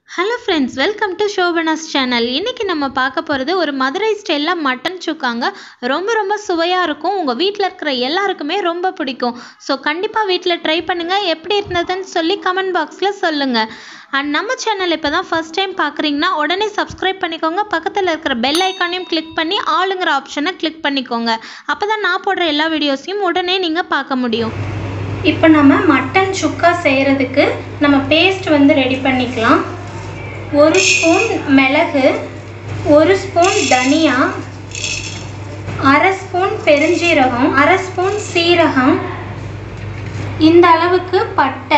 hello friends welcome to Shobana's channel இன்றைக்கி நம்ம பார்க்க போகிறது ஒரு மதுரை ஸ்டைலில் மட்டன் சுக்காங்க ரொம்ப ரொம்ப சுவையாக இருக்கும் உங்கள் வீட்டில் இருக்கிற எல்லாருக்குமே ரொம்ப பிடிக்கும் ஸோ கண்டிப்பாக வீட்டில் ட்ரை பண்ணுங்கள் எப்படி இருந்ததுன்னு சொல்லி கமெண்ட் பாக்ஸில் சொல்லுங்கள் அண்ட் நம்ம சேனல் இப்போ தான் ஃபஸ்ட் டைம் பார்க்குறீங்கன்னா உடனே சப்ஸ்கிரைப் பண்ணிக்கோங்க பக்கத்தில் இருக்கிற பெல் ஐக்கானையும் கிளிக் பண்ணி ஆளுங்கிற ஆப்ஷனை கிளிக் பண்ணிக்கோங்க அப்போ தான் நான் போடுற எல்லா வீடியோஸையும் உடனே நீங்கள் பார்க்க முடியும் இப்போ நம்ம மட்டன் சுக்கா செய்கிறதுக்கு நம்ம பேஸ்ட் வந்து ரெடி பண்ணிக்கலாம் ஒரு ஸ்பூன் மிளகு ஒரு ஸ்பூன் தனியா அரை ஸ்பூன் பெருஞ்சீரகம் அரை ஸ்பூன் சீரகம் இந்த அளவுக்கு பட்டை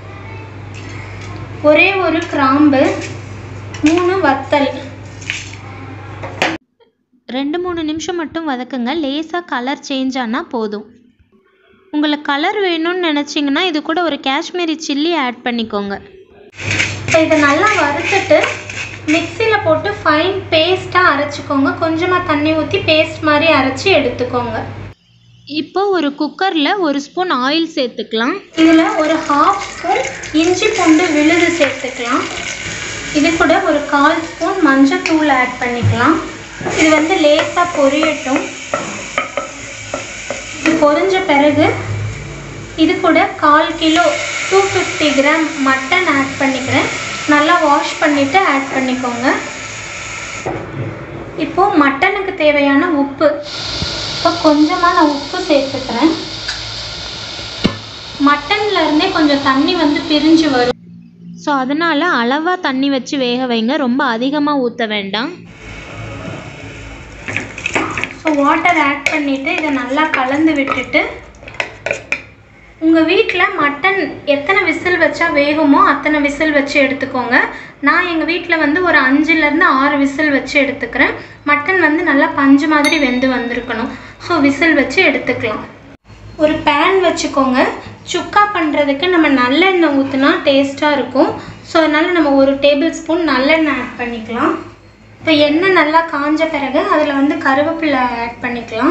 ஒரே ஒரு கிராம்பு மூணு வத்தல் ரெண்டு மூணு நிமிஷம் மட்டும் வதக்குங்க லேசாக கலர் சேஞ்ச் ஆனால் போதும் உங்களுக்கு கலர் வேணும்னு நினச்சிங்கன்னா இது கூட ஒரு காஷ்மீரி சில்லி ஆட் பண்ணிக்கோங்க இப்போ இதை நல்லா வறுத்துட்டு மிக்சியில் போட்டு ஃபைன் பேஸ்ட்டாக அரைச்சிக்கோங்க கொஞ்சமாக தண்ணி ஊற்றி பேஸ்ட் மாதிரி அரைச்சி எடுத்துக்கோங்க இப்போ ஒரு குக்கரில் ஒரு ஸ்பூன் ஆயில் சேர்த்துக்கலாம் இதில் ஒரு ஹாஃப் ஸ்பூன் இஞ்சி பூண்டு விழுது சேர்த்துக்கலாம் இது கூட ஒரு கால் ஸ்பூன் மஞ்சத்தூள் ஆட் பண்ணிக்கலாம் இது வந்து லேசாக பொரியட்டும் இது பொரிஞ்ச பிறகு இது கூட கால் kilo two fifty gram mutton add பண்ணிக்கிறேன் நல்லா வாஷ் பண்ணிவிட்டு ஆட் பண்ணிக்கோங்க இப்போது மட்டனுக்கு தேவையான உப்பு இப்போ கொஞ்சமாக நான் உப்பு சேர்த்துக்கிறேன் மட்டன்ல இருந்தே கொஞ்சம் தண்ணி வந்து பிரிஞ்சு வரும் ஸோ அதனால் அளவாக தண்ணி வச்சு வேக வைங்க ரொம்ப அதிகமாக ஊற்ற வேண்டாம் ஸோ வாட்டர் ஆட் பண்ணிவிட்டு இதை நல்லா கலந்து விட்டுட்டு உங்கள் வீட்டில் மட்டன் எத்தனை விசில் வச்சா வேகுமோ அத்தனை விசில் வச்சு எடுத்துக்கோங்க நான் எங்கள் வீட்டில் வந்து ஒரு அஞ்சுலேருந்து ஆறு விசில் வச்சு எடுத்துக்கிறேன் மட்டன் வந்து நல்லா பஞ்சு மாதிரி வெந்து வந்திருக்கணும் ஸோ விசில் வச்சு எடுத்துக்கலாம் ஒரு பேன் வச்சுக்கோங்க சுக்கா பண்ணுறதுக்கு நம்ம நல்லெண்ணெய் ஊற்றினா டேஸ்ட்டாக இருக்கும் ஸோ அதனால் நம்ம ஒரு டேபிள் ஸ்பூன் நல்லெண்ணெய் ஆட் பண்ணிக்கலாம் இப்போ எண்ணெய் நல்லா காஞ்ச பிறகு அதில் வந்து கருவேப்பிலை ஆட் பண்ணிக்கலாம்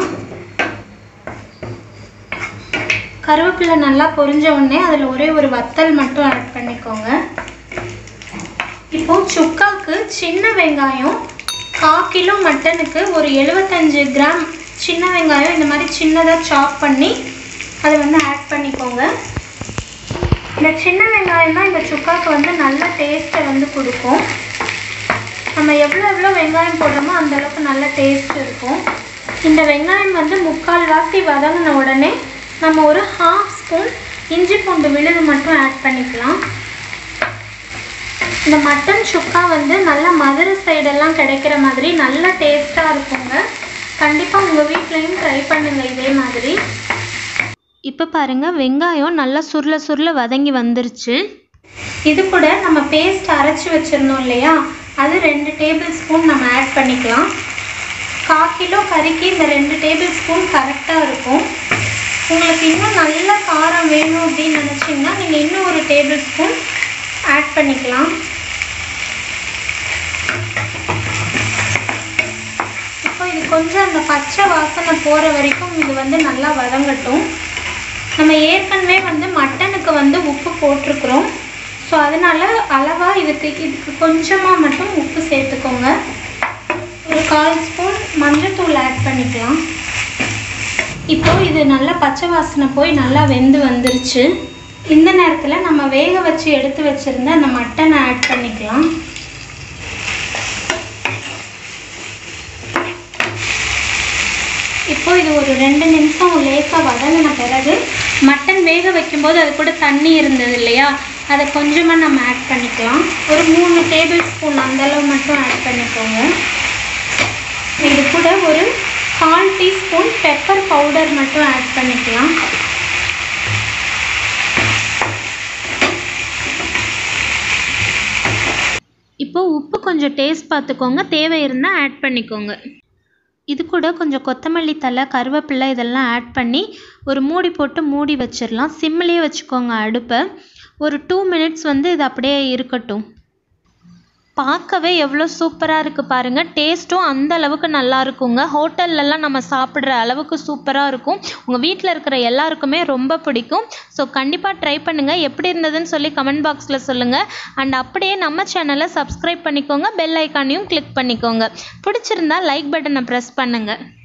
கருவேப்பிலை நல்லா பொரிஞ்ச உடனே அதில் ஒரே ஒரு வத்தல் மட்டும் ஆட் பண்ணிக்கோங்க இப்போ சுக்காக்கு சின்ன வெங்காயம் கால் கிலோ மட்டனுக்கு ஒரு எழுபத்தஞ்சு கிராம் சின்ன வெங்காயம் இந்த மாதிரி சின்னதாக சாப் பண்ணி அதை வந்து ஆட் பண்ணிக்கோங்க இந்த சின்ன வெங்காயம் தான் இந்த சுக்காக்கு வந்து நல்ல டேஸ்ட்டை வந்து கொடுக்கும் நம்ம எவ்வளோ எவ்வளோ வெங்காயம் போடுறோமோ அந்த அளவுக்கு நல்ல டேஸ்ட் இருக்கும் இந்த வெங்காயம் வந்து முக்கால் வாசி வதங்கின உடனே நம்ம ஒரு ஹாஃப் ஸ்பூன் இஞ்சி பூண்டு விழுது மட்டும் ஆட் பண்ணிக்கலாம் இந்த மட்டன் சுக்கா வந்து நல்லா மதுரை சைடெல்லாம் கிடைக்கிற மாதிரி நல்ல டேஸ்ட்டாக இருக்குங்க கண்டிப்பாக உங்கள் வீட்லேயும் ட்ரை பண்ணுங்கள் இதே மாதிரி இப்போ பாருங்கள் வெங்காயம் நல்லா சுருள சுருள வதங்கி வந்துருச்சு இது கூட நம்ம பேஸ்ட் அரைச்சி வச்சுருந்தோம் இல்லையா அது ரெண்டு டேபிள் ஸ்பூன் நம்ம ஆட் பண்ணிக்கலாம் கால் கிலோ கறிக்கு இந்த ரெண்டு டேபிள் ஸ்பூன் கரெக்டாக இருக்கும் உங்களுக்கு இன்னும் நல்ல காரம் வேணும் அப்படின்னு நினச்சிங்கன்னா நீங்கள் இன்னும் ஒரு டேபிள் ஸ்பூன் ஆட் பண்ணிக்கலாம் இப்போ இது கொஞ்சம் அந்த பச்சை வாசனை போகிற வரைக்கும் இது வந்து நல்லா வதங்கட்டும் நம்ம ஏற்கனவே வந்து மட்டனுக்கு வந்து உப்பு போட்டிருக்கிறோம் ஸோ அதனால் அளவாக இதுக்கு இதுக்கு கொஞ்சமாக மட்டும் உப்பு சேர்த்துக்கோங்க ஒரு கால் ஸ்பூன் மஞ்சத்தூள் ஆட் பண்ணிக்கலாம் இப்போ இது நல்லா பச்சை வாசனை போய் நல்லா வெந்து வந்துருச்சு இந்த நேரத்தில் நம்ம வேக வச்சு எடுத்து வச்சுருந்த அந்த மட்டனை ஆட் பண்ணிக்கலாம் இப்போ இது ஒரு ரெண்டு நிமிஷம் லேசாக வதங்கின பிறகு மட்டன் வேக வைக்கும்போது அது கூட தண்ணி இருந்தது இல்லையா அதை கொஞ்சமாக நம்ம ஆட் பண்ணிக்கலாம் ஒரு மூணு டேபிள் ஸ்பூன் அந்தளவு மட்டும் ஆட் பண்ணிக்கோங்க இது கூட ஒரு கால் டீஸ்பூன் பெப்பர் பவுடர் மட்டும் ஆட் பண்ணிக்கலாம் இப்போ உப்பு கொஞ்சம் டேஸ்ட் பார்த்துக்கோங்க தேவை இருந்தால் ஆட் பண்ணிக்கோங்க இது கூட கொஞ்சம் கொத்தமல்லி தலை கருவேப்பிலை இதெல்லாம் ஆட் பண்ணி ஒரு மூடி போட்டு மூடி வச்சிடலாம் சிம்மிலே வச்சுக்கோங்க அடுப்பை ஒரு டூ மினிட்ஸ் வந்து இது அப்படியே இருக்கட்டும் பார்க்கவே எவ்வளோ சூப்பராக இருக்குது பாருங்கள் டேஸ்ட்டும் அந்த அளவுக்கு நல்லா இருக்குங்க ஹோட்டல்லலாம் நம்ம சாப்பிட்ற அளவுக்கு சூப்பராக இருக்கும் உங்கள் வீட்டில் இருக்கிற எல்லாருக்குமே ரொம்ப பிடிக்கும் ஸோ கண்டிப்பாக ட்ரை பண்ணுங்கள் எப்படி இருந்ததுன்னு சொல்லி கமெண்ட் பாக்ஸில் சொல்லுங்கள் அண்ட் அப்படியே நம்ம சேனலை சப்ஸ்கிரைப் பண்ணிக்கோங்க பெல் ஐக்கானையும் கிளிக் பண்ணிக்கோங்க பிடிச்சிருந்தா லைக் பட்டனை ப்ரெஸ் பண்ணுங்கள்